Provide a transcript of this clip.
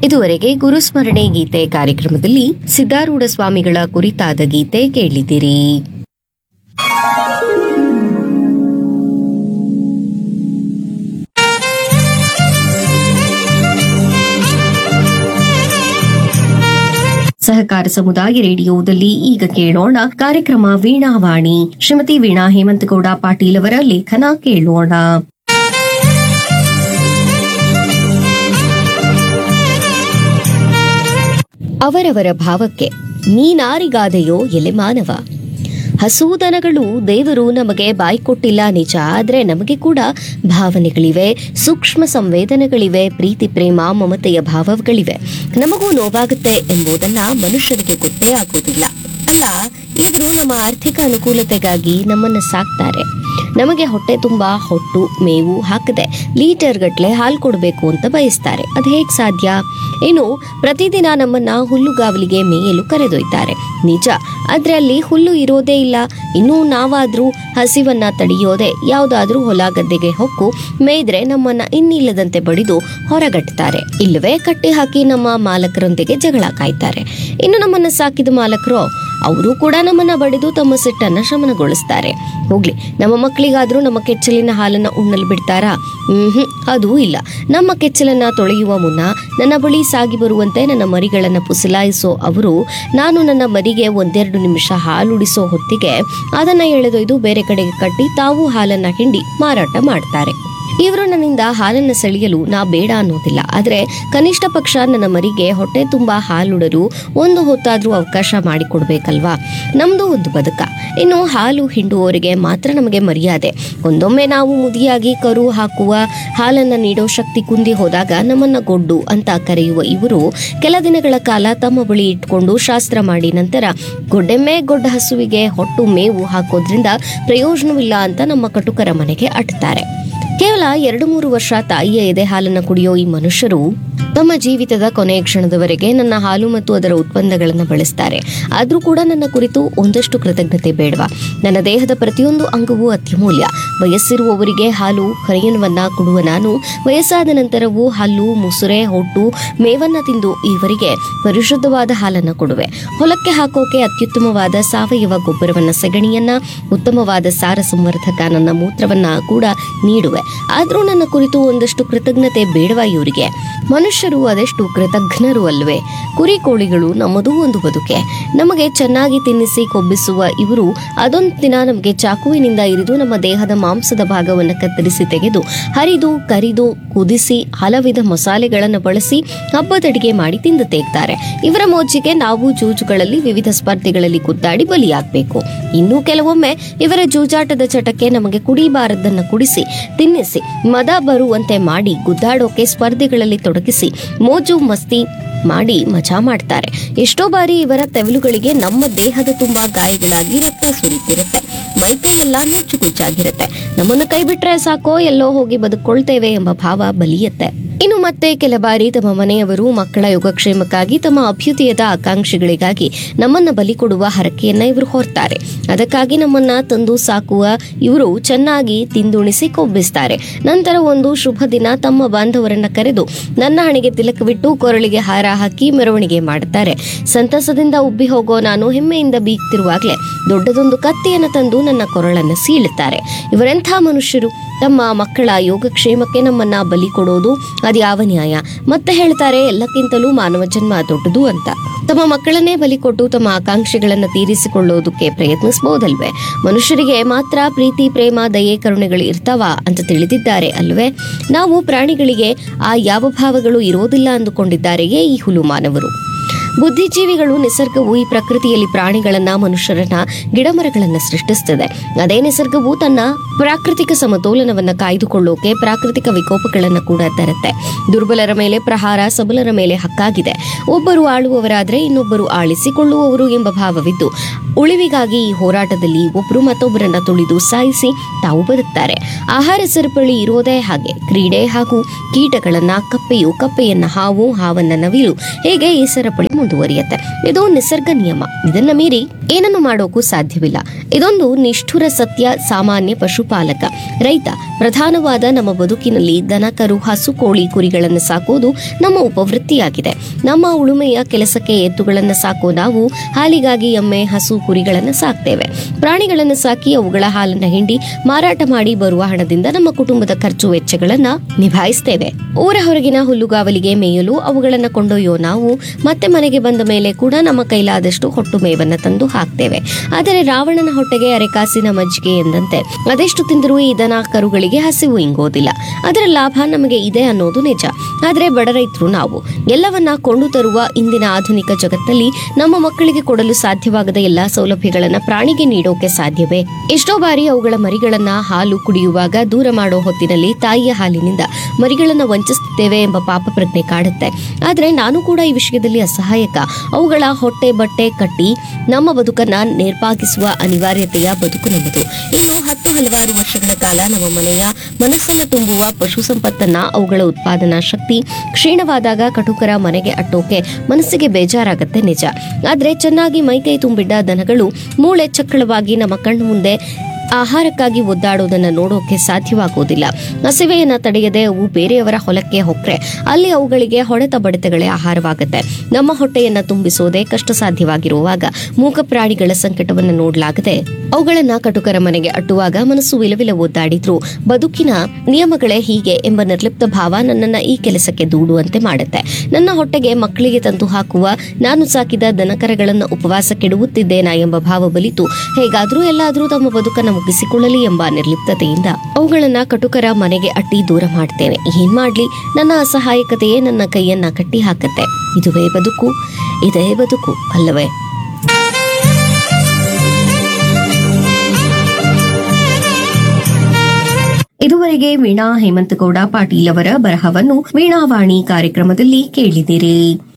ಇದುವರೆಗೆ ಗುರುಸ್ಮರಣೆ ಗೀತೆ ಕಾರ್ಯಕ್ರಮದಲ್ಲಿ ಸಿದ್ದಾರೂಢ ಸ್ವಾಮಿಗಳ ಕುರಿತಾದ ಗೀತೆ ಕೇಳಿದಿರಿ ಸಹಕಾರ ಸಮುದಾಯ ರೇಡಿಯೋದಲ್ಲಿ ಈಗ ಕೇಳೋಣ ಕಾರ್ಯಕ್ರಮ ವೀಣಾವಾಣಿ ಶ್ರೀಮತಿ ವೀಣಾ ಹೇಮಂತಗೌಡ ಪಾಟೀಲ್ ಅವರ ಲೇಖನ ಕೇಳೋಣ ಅವರವರ ಭಾವಕ್ಕೆ ನೀನಾರಿಗಾದೆಯೋ ಎಲೆ ಮಾನವ ಹಸೂದನಗಳು ದೇವರು ನಮಗೆ ಬಾಯಿ ಕೊಟ್ಟಿಲ್ಲ ನಿಜ ಆದ್ರೆ ನಮಗೆ ಕೂಡ ಭಾವನೆಗಳಿವೆ ಸೂಕ್ಷ್ಮ ಸಂವೇದನೆಗಳಿವೆ ಪ್ರೀತಿ ಪ್ರೇಮ ಮಮತೆಯ ಭಾವಗಳಿವೆ ನಮಗೂ ನೋವಾಗುತ್ತೆ ಎಂಬುದನ್ನ ಮನುಷ್ಯರಿಗೆ ಗೊತ್ತೇ ಆಗೋದಿಲ್ಲ ಅಲ್ಲ ಇವರು ನಮ್ಮ ಆರ್ಥಿಕ ಅನುಕೂಲತೆಗಾಗಿ ನಮ್ಮನ್ನ ಸಾಕ್ತಾರೆ ನಮಗೆ ಹೊಟ್ಟೆ ತುಂಬಾ ಹೊಟ್ಟು ಮೇವು ಹಾಕದೆ ಲೀಟರ್ ಗಟ್ಲೆ ಹಾಲು ಕೊಡಬೇಕು ಅಂತ ಬಯಸ್ತಾರೆ ಅದು ಹೇಗ್ ಸಾಧ್ಯ ಇನ್ನು ಪ್ರತಿದಿನ ನಮ್ಮನ್ನ ಹುಲ್ಲುಗಾವಲಿಗೆ ಮೇಯಲು ಕರೆದೊಯ್ತಾರೆ ನಿಜ ಆದ್ರೆ ಅಲ್ಲಿ ಹುಲ್ಲು ಇರೋದೇ ಇಲ್ಲ ಇನ್ನು ನಾವಾದ್ರೂ ಹಸಿವನ್ನ ತಡೆಯೋದೆ ಯಾವ್ದಾದ್ರೂ ಹೊಲ ಗದ್ದೆಗೆ ಹೊಕ್ಕು ಮೇಯ್ದ್ರೆ ನಮ್ಮನ್ನ ಇನ್ನಿಲ್ಲದಂತೆ ಬಡಿದು ಹೊರಗಟ್ತಾರೆ ಇಲ್ಲವೇ ಕಟ್ಟಿ ಹಾಕಿ ನಮ್ಮ ಮಾಲಕರೊಂದಿಗೆ ಜಗಳ ಕಾಯ್ತಾರೆ ಇನ್ನು ನಮ್ಮನ್ನ ಸಾಕಿದ ಮಾಲಕರು ಅವರು ಕೂಡ ನಮ್ಮನ್ನ ಬಡಿದು ತಮ್ಮ ಸಿಟ್ಟನ್ನ ಶಮನಗೊಳಿಸ್ತಾರೆ ಹೋಗ್ಲಿ ನಮ್ಮ ಮಕ್ಕಳಿಗಾದ್ರೂ ನಮ್ಮ ಕೆಚ್ಚಲಿನ ಹಾಲನ್ನ ಉಣ್ಣಲು ಬಿಡ್ತಾರಾ ಹ್ಮ್ ಅದೂ ಇಲ್ಲ ನಮ್ಮ ಕೆಚ್ಚಲನ್ನ ತೊಳೆಯುವ ಮುನ್ನ ನನ್ನ ಬಳಿ ಸಾಗಿ ಬರುವಂತೆ ನನ್ನ ಮರಿಗಳನ್ನ ಪುಸಲಾಯಿಸೋ ಅವರು ನಾನು ನನ್ನ ಮರಿಗೆ ಒಂದೆರಡು ನಿಮಿಷ ಹಾಲುಡಿಸೋ ಹೊತ್ತಿಗೆ ಅದನ್ನ ಎಳೆದೊಯ್ದು ಬೇರೆ ಕಡೆಗೆ ಕಟ್ಟಿ ತಾವು ಹಾಲನ್ನ ಹಿಂಡಿ ಮಾರಾಟ ಮಾಡ್ತಾರೆ ಇವರು ನನ್ನಿಂದ ಹಾಲನ್ನ ಸೆಳೆಯಲು ನಾ ಬೇಡ ಅನ್ನೋದಿಲ್ಲ ಆದ್ರೆ ಕನಿಷ್ಠ ಪಕ್ಷ ನನ್ನ ಮರಿಗೆ ಹೊಟ್ಟೆ ತುಂಬಾ ಹಾಲುಡಲು ಒಂದು ಹೊತ್ತಾದ್ರೂ ಅವಕಾಶ ಮಾಡಿಕೊಡ್ಬೇಕಲ್ವಾ ನಮ್ದು ಒಂದು ಬದುಕ ಇನ್ನು ಹಾಲು ಹಿಂಡುವವರಿಗೆ ಮಾತ್ರ ನಮಗೆ ಮರ್ಯಾದೆ ಒಂದೊಮ್ಮೆ ನಾವು ಮುದಿಯಾಗಿ ಕರು ಹಾಕುವ ಹಾಲನ್ನ ನೀಡೋ ಶಕ್ತಿ ಕುಂದಿ ಹೋದಾಗ ನಮ್ಮನ್ನ ಗೊಡ್ಡು ಅಂತ ಕರೆಯುವ ಇವರು ಕೆಲ ದಿನಗಳ ಕಾಲ ತಮ್ಮ ಬಳಿ ಇಟ್ಕೊಂಡು ಶಾಸ್ತ್ರ ಮಾಡಿ ನಂತರ ಗೊಡ್ಡೆಮ್ಮೆ ಗೊಡ್ಡ ಹಸುವಿಗೆ ಹೊಟ್ಟು ಮೇವು ಹಾಕೋದ್ರಿಂದ ಪ್ರಯೋಜನವಿಲ್ಲ ಅಂತ ನಮ್ಮ ಕಟುಕರ ಮನೆಗೆ ಅಟ್ತಾರೆ ಕೇವಲ ಎರಡು ಮೂರು ವರ್ಷ ತಾಯಿಯ ಎದೆ ಹಾಲನ್ನ ಕುಡಿಯೋ ಈ ಮನುಷ್ಯರು ತಮ್ಮ ಜೀವಿತದ ಕೊನೆಯ ಕ್ಷಣದವರೆಗೆ ನನ್ನ ಹಾಲು ಮತ್ತು ಅದರ ಉತ್ಪನ್ನಗಳನ್ನು ಬಳಸ್ತಾರೆ ಆದ್ರೂ ಕೂಡ ನನ್ನ ಕುರಿತು ಒಂದಷ್ಟು ಕೃತಜ್ಞತೆ ಬೇಡವಾ ನನ್ನ ದೇಹದ ಪ್ರತಿಯೊಂದು ಅಂಗವೂ ಅತ್ಯಮೂಲ್ಯ ವಯಸ್ಸಿರುವವರಿಗೆ ಹಾಲು ಹರಿಯನವನ್ನ ಕೊಡುವ ನಾನು ವಯಸ್ಸಾದ ನಂತರವೂ ಹಲ್ಲು ಮುಸುರೆ ಹೊಟ್ಟು ಮೇವನ್ನ ತಿಂದು ಇವರಿಗೆ ಪರಿಶುದ್ಧವಾದ ಹಾಲನ್ನ ಕೊಡುವೆ ಹೊಲಕ್ಕೆ ಹಾಕೋಕೆ ಅತ್ಯುತ್ತಮವಾದ ಸಾವಯವ ಗೊಬ್ಬರವನ್ನ ಸೆಗಣಿಯನ್ನ ಉತ್ತಮವಾದ ಸಾರ ಸಂವರ್ಧಕ ನನ್ನ ಮೂತ್ರವನ್ನ ಕೂಡ ನೀಡುವೆ ಆದ್ರೂ ನನ್ನ ಕುರಿತು ಒಂದಷ್ಟು ಕೃತಜ್ಞತೆ ಬೇಡವಾ ಇವರಿಗೆ ಮನುಷ್ಯರು ಅದೆಷ್ಟು ಕೃತಜ್ಞರು ಅಲ್ವೇ ಕುರಿ ಕೋಳಿಗಳು ನಮ್ಮದೂ ಒಂದು ಬದುಕೆ ನಮಗೆ ಚೆನ್ನಾಗಿ ತಿನ್ನಿಸಿ ಕೊಬ್ಬಿಸುವ ಇವರು ಅದೊಂದು ದಿನ ನಮಗೆ ಚಾಕುವಿನಿಂದ ಇರಿದು ನಮ್ಮ ದೇಹದ ಮಾಂಸದ ಭಾಗವನ್ನು ಕತ್ತರಿಸಿ ತೆಗೆದು ಹರಿದು ಕರಿದು ಕುದಿಸಿ ಹಲವಿಧ ಮಸಾಲೆಗಳನ್ನು ಬಳಸಿ ಹಬ್ಬದಡಿಗೆ ಮಾಡಿ ತಿಂದು ತೆಗ್ತಾರೆ ಇವರ ಮೋಜಿಗೆ ನಾವು ಜೂಜುಗಳಲ್ಲಿ ವಿವಿಧ ಸ್ಪರ್ಧೆಗಳಲ್ಲಿ ಗುದ್ದಾಡಿ ಬಲಿಯಾಗಬೇಕು ಇನ್ನು ಕೆಲವೊಮ್ಮೆ ಇವರ ಜೂಜಾಟದ ಚಟಕ್ಕೆ ನಮಗೆ ಕುಡಿಬಾರದನ್ನ ಕುಡಿಸಿ ತಿನ್ನಿಸಿ ಮದ ಬರುವಂತೆ ಮಾಡಿ ಗುದ್ದಾಡೋಕೆ ಸ್ಪರ್ಧೆಗಳಲ್ಲಿ ತೊಡಗಿಸಿ ಮೋಜು ಮಸ್ತಿ ಮಾಡಿ ಮಜಾ ಮಾಡ್ತಾರೆ ಎಷ್ಟೋ ಬಾರಿ ಇವರ ತೆವಲುಗಳಿಗೆ ನಮ್ಮ ದೇಹದ ತುಂಬಾ ಗಾಯಗಳಾಗಿ ರಕ್ತ ಸುರಿತಿರುತ್ತೆ ಮೈಕೈ ಎಲ್ಲ ನುಚ್ಚುಗುಚ್ಚಾಗಿರುತ್ತೆ ನಮ್ಮನ್ನು ಕೈ ಬಿಟ್ರೆ ಸಾಕೋ ಎಲ್ಲೋ ಹೋಗಿ ಬದುಕೊಳ್ತೇವೆ ಎಂಬ ಭಾವ ಬಲಿಯತ್ತೆ ಇನ್ನು ಮತ್ತೆ ಕೆಲ ಬಾರಿ ತಮ್ಮ ಮನೆಯವರು ಮಕ್ಕಳ ಯೋಗಕ್ಷೇಮಕ್ಕಾಗಿ ತಮ್ಮ ಅಭ್ಯುದಯದ ಆಕಾಂಕ್ಷೆಗಳಿಗಾಗಿ ನಮ್ಮನ್ನ ಬಲಿ ಕೊಡುವ ಹರಕೆಯನ್ನ ಇವರು ಹೊರ್ತಾರೆ ಅದಕ್ಕಾಗಿ ನಮ್ಮನ್ನ ತಂದು ಸಾಕುವ ಇವರು ಚೆನ್ನಾಗಿ ತಿಂದುಣಿಸಿ ಕೊಬ್ಬಿಸ್ತಾರೆ ನಂತರ ಒಂದು ಶುಭ ದಿನ ತಮ್ಮ ಬಾಂಧವರನ್ನ ಕರೆದು ನನ್ನ ಹಣೆಗೆ ತಿಲಕವಿಟ್ಟು ಕೊರಳಿಗೆ ಹಾರ ಹಾಕಿ ಮೆರವಣಿಗೆ ಮಾಡುತ್ತಾರೆ ಸಂತಸದಿಂದ ಉಬ್ಬಿ ಹೋಗೋ ನಾನು ಹೆಮ್ಮೆಯಿಂದ ಬೀಗ್ತಿರುವಾಗಲೇ ದೊಡ್ಡದೊಂದು ಕತ್ತಿಯನ್ನು ತಂದು ನನ್ನ ಕೊರಳನ್ನು ಸೀಳುತ್ತಾರೆ ಇವರೆಂಥ ಮನುಷ್ಯರು ತಮ್ಮ ಮಕ್ಕಳ ಯೋಗಕ್ಷೇಮಕ್ಕೆ ನಮ್ಮನ್ನ ಬಲಿ ಕೊಡೋದು ಅದ್ಯಾವ ನ್ಯಾಯ ಮತ್ತೆ ಹೇಳ್ತಾರೆ ಎಲ್ಲಕ್ಕಿಂತಲೂ ಮಾನವ ಜನ್ಮ ದೊಡ್ಡದು ಅಂತ ತಮ್ಮ ಮಕ್ಕಳನ್ನೇ ಬಲಿ ಕೊಟ್ಟು ತಮ್ಮ ಆಕಾಂಕ್ಷೆಗಳನ್ನ ತೀರಿಸಿಕೊಳ್ಳೋದಕ್ಕೆ ಪ್ರಯತ್ನಿಸಬಹುದಲ್ವೇ ಮನುಷ್ಯರಿಗೆ ಮಾತ್ರ ಪ್ರೀತಿ ಪ್ರೇಮ ದಯೆ ಕರುಣೆಗಳು ಇರ್ತಾವ ಅಂತ ತಿಳಿದಿದ್ದಾರೆ ಅಲ್ವೇ ನಾವು ಪ್ರಾಣಿಗಳಿಗೆ ಆ ಯಾವ ಭಾವಗಳು ಇರೋದಿಲ್ಲ ಅಂದುಕೊಂಡಿದ್ದಾರೆಯೇ ಈ ಹುಲು ಮಾನವರು ಬುದ್ಧಿಜೀವಿಗಳು ನಿಸರ್ಗವು ಈ ಪ್ರಕೃತಿಯಲ್ಲಿ ಪ್ರಾಣಿಗಳನ್ನ ಮನುಷ್ಯರನ್ನ ಗಿಡಮರಗಳನ್ನ ಸೃಷ್ಟಿಸುತ್ತದೆ ಅದೇ ನಿಸರ್ಗವು ತನ್ನ ಪ್ರಾಕೃತಿಕ ಸಮತೋಲನವನ್ನ ಕಾಯ್ದುಕೊಳ್ಳೋಕೆ ಪ್ರಾಕೃತಿಕ ವಿಕೋಪಗಳನ್ನ ಕೂಡ ತರುತ್ತೆ ದುರ್ಬಲರ ಮೇಲೆ ಪ್ರಹಾರ ಸಬಲರ ಮೇಲೆ ಹಕ್ಕಾಗಿದೆ ಒಬ್ಬರು ಆಳುವವರಾದ್ರೆ ಇನ್ನೊಬ್ಬರು ಆಳಿಸಿಕೊಳ್ಳುವವರು ಎಂಬ ಭಾವವಿದ್ದು ಉಳಿವಿಗಾಗಿ ಈ ಹೋರಾಟದಲ್ಲಿ ಒಬ್ಬರು ಮತ್ತೊಬ್ಬರನ್ನ ತುಳಿದು ಸಾಯಿಸಿ ತಾವು ಬದುಕ್ತಾರೆ ಆಹಾರ ಸರಪಳಿ ಇರೋದೇ ಹಾಗೆ ಕ್ರೀಡೆ ಹಾಗೂ ಕೀಟಗಳನ್ನ ಕಪ್ಪೆಯು ಕಪ್ಪೆಯನ್ನ ಹಾವು ಹಾವನ್ನ ನವಿಲು ಹೇಗೆ ಈ ಸರಪಳಿ ಮುಂದುವರಿಯುತ್ತೆ ಇದು ನಿಸರ್ಗ ನಿಯಮ ಇದನ್ನ ಮೀರಿ ಏನನ್ನು ಮಾಡೋಕು ಸಾಧ್ಯವಿಲ್ಲ ಇದೊಂದು ನಿಷ್ಠುರ ಸತ್ಯ ಸಾಮಾನ್ಯ ಪಶುಪಾಲಕ ರೈತ ಪ್ರಧಾನವಾದ ನಮ್ಮ ಬದುಕಿನಲ್ಲಿ ದನ ಕರು ಹಸು ಕೋಳಿ ಕುರಿಗಳನ್ನು ಸಾಕೋದು ನಮ್ಮ ಉಪವೃತ್ತಿಯಾಗಿದೆ ನಮ್ಮ ಉಳುಮೆಯ ಕೆಲಸಕ್ಕೆ ಎತ್ತುಗಳನ್ನು ಸಾಕೋ ನಾವು ಹಾಲಿಗಾಗಿ ಎಮ್ಮೆ ಹಸು ಕುರಿಗಳನ್ನು ಸಾಕ್ತೇವೆ ಪ್ರಾಣಿಗಳನ್ನು ಸಾಕಿ ಅವುಗಳ ಹಾಲನ್ನ ಹಿಂಡಿ ಮಾರಾಟ ಮಾಡಿ ಬರುವ ಹಣದಿಂದ ನಮ್ಮ ಕುಟುಂಬದ ಖರ್ಚು ವೆಚ್ಚಗಳನ್ನ ನಿಭಾಯಿಸ್ತೇವೆ ಊರ ಹೊರಗಿನ ಹುಲ್ಲುಗಾವಲಿಗೆ ಮೇಯಲು ಅವುಗಳನ್ನ ಕೊಂಡೊಯ್ಯೋ ನಾವು ಮತ್ತೆ ಮನೆಗೆ ಬಂದ ಮೇಲೆ ಕೂಡ ನಮ್ಮ ಕೈಲಾದಷ್ಟು ಹೊಟ್ಟು ಮೇವನ್ನ ತಂದು ಹಾಕ್ತೇವೆ ಆದರೆ ರಾವಣನ ಹೊಟ್ಟೆಗೆ ಅರೆಕಾಸಿನ ಮಜ್ಜಿಗೆ ಎಂದಂತೆ ಅದೆಷ್ಟು ತಿಂದರೂ ಈ ದನ ಕರುಗಳಿಗೆ ಹಸಿವು ಇಂಗೋದಿಲ್ಲ ಅದರ ಲಾಭ ನಮಗೆ ಇದೆ ಅನ್ನೋದು ನಿಜ ಆದರೆ ಬಡ ರೈತರು ನಾವು ಎಲ್ಲವನ್ನ ಕೊಂಡು ತರುವ ಇಂದಿನ ಆಧುನಿಕ ಜಗತ್ತಲ್ಲಿ ನಮ್ಮ ಮಕ್ಕಳಿಗೆ ಕೊಡಲು ಸಾಧ್ಯವಾಗದ ಎಲ್ಲಾ ಸೌಲಭ್ಯಗಳನ್ನ ಪ್ರಾಣಿಗೆ ನೀಡೋಕೆ ಸಾಧ್ಯವೇ ಎಷ್ಟೋ ಬಾರಿ ಅವುಗಳ ಮರಿಗಳನ್ನ ಹಾಲು ಕುಡಿಯುವಾಗ ದೂರ ಮಾಡೋ ಹೊತ್ತಿನಲ್ಲಿ ತಾಯಿಯ ಹಾಲಿನಿಂದ ಮರಿಗಳನ್ನ ವಂಚಿಸುತ್ತೇವೆ ಎಂಬ ಪಾಪ ಪ್ರಜ್ಞೆ ಕಾಡುತ್ತೆ ಆದ್ರೆ ನಾನು ಕೂಡ ಈ ವಿಷಯದಲ್ಲಿ ಅಸಹಾಯಕ ಅವುಗಳ ಹೊಟ್ಟೆ ಬಟ್ಟೆ ಕಟ್ಟಿ ನಮ್ಮ ಬದುಕನ್ನ ನೇರ್ಪಾಗಿಸುವ ಅನಿವಾರ್ಯತೆಯ ಬದುಕು ನಮ್ಮದು ಇನ್ನು ಹತ್ತು ಹಲವಾರು ವರ್ಷಗಳ ಕಾಲ ನಮ್ಮ ಮನೆಯ ಮನಸ್ಸನ್ನ ತುಂಬುವ ಪಶು ಸಂಪತ್ತನ್ನ ಅವುಗಳ ಉತ್ಪಾದನಾ ಶಕ್ತಿ ಕ್ಷೀಣವಾದಾಗ ಕಟುಕರ ಮನೆಗೆ ಅಟ್ಟೋಕೆ ಮನಸ್ಸಿಗೆ ಬೇಜಾರಾಗತ್ತೆ ನಿಜ ಆದ್ರೆ ಚೆನ್ನಾಗಿ ಮೈಕೈ ತುಂಬಿದ್ದ ದನಗಳು ಮೂಳೆ ಚಕ್ಕಳವಾಗಿ ನಮ್ಮ ಕಣ್ಣು ಮುಂದೆ ಆಹಾರಕ್ಕಾಗಿ ಒದ್ದಾಡೋದನ್ನ ನೋಡೋಕೆ ಸಾಧ್ಯವಾಗುವುದಿಲ್ಲ ಹಸಿವೆಯನ್ನ ತಡೆಯದೆ ಅವು ಬೇರೆಯವರ ಹೊಲಕ್ಕೆ ಹೊಕ್ರೆ ಅಲ್ಲಿ ಅವುಗಳಿಗೆ ಹೊಡೆತ ಬಡಿತಗಳೇ ಆಹಾರವಾಗುತ್ತೆ ನಮ್ಮ ಹೊಟ್ಟೆಯನ್ನ ತುಂಬಿಸೋದೇ ಕಷ್ಟ ಸಾಧ್ಯವಾಗಿರುವಾಗ ಮೂಕ ಪ್ರಾಣಿಗಳ ಸಂಕಟವನ್ನ ನೋಡ್ಲಾಗದೆ ಅವುಗಳನ್ನ ಕಟುಕರ ಮನೆಗೆ ಅಟ್ಟುವಾಗ ಮನಸ್ಸು ವಿಲವಿಲ ಒದ್ದಾಡಿದ್ರು ಬದುಕಿನ ನಿಯಮಗಳೇ ಹೀಗೆ ಎಂಬ ನಿರ್ಲಿಪ್ತ ಭಾವ ನನ್ನನ್ನ ಈ ಕೆಲಸಕ್ಕೆ ದೂಡುವಂತೆ ಮಾಡುತ್ತೆ ನನ್ನ ಹೊಟ್ಟೆಗೆ ಮಕ್ಕಳಿಗೆ ತಂದು ಹಾಕುವ ನಾನು ಸಾಕಿದ ದನಕರಗಳನ್ನ ಉಪವಾಸ ಕೆಡುವುತ್ತಿದ್ದೇನಾ ಎಂಬ ಭಾವ ಬಲಿತು ಹೇಗಾದ್ರೂ ಎಲ್ಲಾದ್ರೂ ತಮ್ಮ ಬದುಕನ್ನ ಮುಗಿಸಿಕೊಳ್ಳಲಿ ಎಂಬ ನಿರ್ಲಿಪ್ತತೆಯಿಂದ ಅವುಗಳನ್ನ ಕಟುಕರ ಮನೆಗೆ ಅಟ್ಟಿ ದೂರ ಮಾಡ್ತೇನೆ ಏನ್ ಮಾಡ್ಲಿ ನನ್ನ ಅಸಹಾಯಕತೆಯೇ ನನ್ನ ಕೈಯನ್ನ ಕಟ್ಟಿ ಹಾಕತ್ತೆ ಇದುವೇ ಬದುಕು ಇದೇ ಬದುಕು ಅಲ್ಲವೇ ಇದುವರೆಗೆ ವೀಣಾ ಹೇಮಂತಗೌಡ ಪಾಟೀಲ್ ಅವರ ಬರಹವನ್ನು ವೀಣಾವಾಣಿ ಕಾರ್ಯಕ್ರಮದಲ್ಲಿ ಕೇಳಿದಿರಿ